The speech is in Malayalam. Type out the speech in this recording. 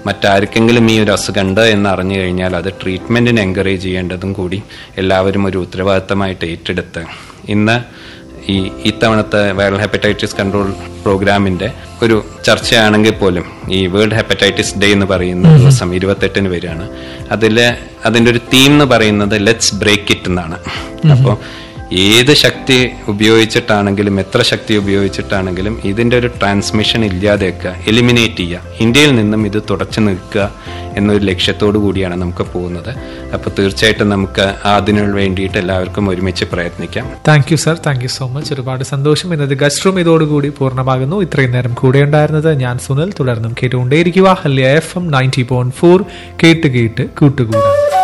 മറ്റാർക്കെങ്കിലും ഈ ഒരു അസുഖമുണ്ട് എന്ന് അറിഞ്ഞു കഴിഞ്ഞാൽ അത് ട്രീറ്റ്മെന്റിന് എൻകറേജ് ചെയ്യേണ്ടതും കൂടി എല്ലാവരും ഒരു ഉത്തരവാദിത്തമായിട്ട് ഏറ്റെടുത്ത് ഇന്ന് ഈ ഇത്തവണത്തെ വൈറൽ ഹെപ്പറ്റൈറ്റിസ് കൺട്രോൾ പ്രോഗ്രാമിന്റെ ഒരു ചർച്ചയാണെങ്കിൽ പോലും ഈ വേൾഡ് ഹെപ്പറ്റൈറ്റിസ് ഡേ എന്ന് പറയുന്ന ദിവസം ഇരുപത്തെട്ടിന് വരികയാണ് അതില് അതിന്റെ ഒരു തീം എന്ന് പറയുന്നത് ലെറ്റ്സ് ബ്രേക്ക് ഇറ്റ് എന്നാണ് അപ്പോൾ ഏത് ശക്തി ഉപയോഗിച്ചിട്ടാണെങ്കിലും എത്ര ശക്തി ഉപയോഗിച്ചിട്ടാണെങ്കിലും ഇതിന്റെ ഒരു ട്രാൻസ്മിഷൻ ഇല്ലാതെയൊക്കെ എലിമിനേറ്റ് ചെയ്യുക ഇന്ത്യയിൽ നിന്നും ഇത് തുടച്ചു നിൽക്കുക എന്നൊരു ലക്ഷ്യത്തോടു കൂടിയാണ് നമുക്ക് പോകുന്നത് അപ്പോൾ തീർച്ചയായിട്ടും നമുക്ക് അതിനു വേണ്ടിയിട്ട് എല്ലാവർക്കും ഒരുമിച്ച് പ്രയത്നിക്കാം thank you sir thank you so much ഒരുപാട് സന്തോഷം ഇന്നത്തെ ഗസ്റ്റ് റൂം ഇതോടുകൂടി പൂർണ്ണമാകുന്നു ഇത്രയും നേരം കൂടെ ഉണ്ടായിരുന്നത് ഞാൻ സുനിൽ തുടർന്നും കേട്ടുകൊണ്ടേയിരിക്കുക ഹല്യ F M ninety point four കേട്ട് കേട്ട് കൂട്ടുകൂടാം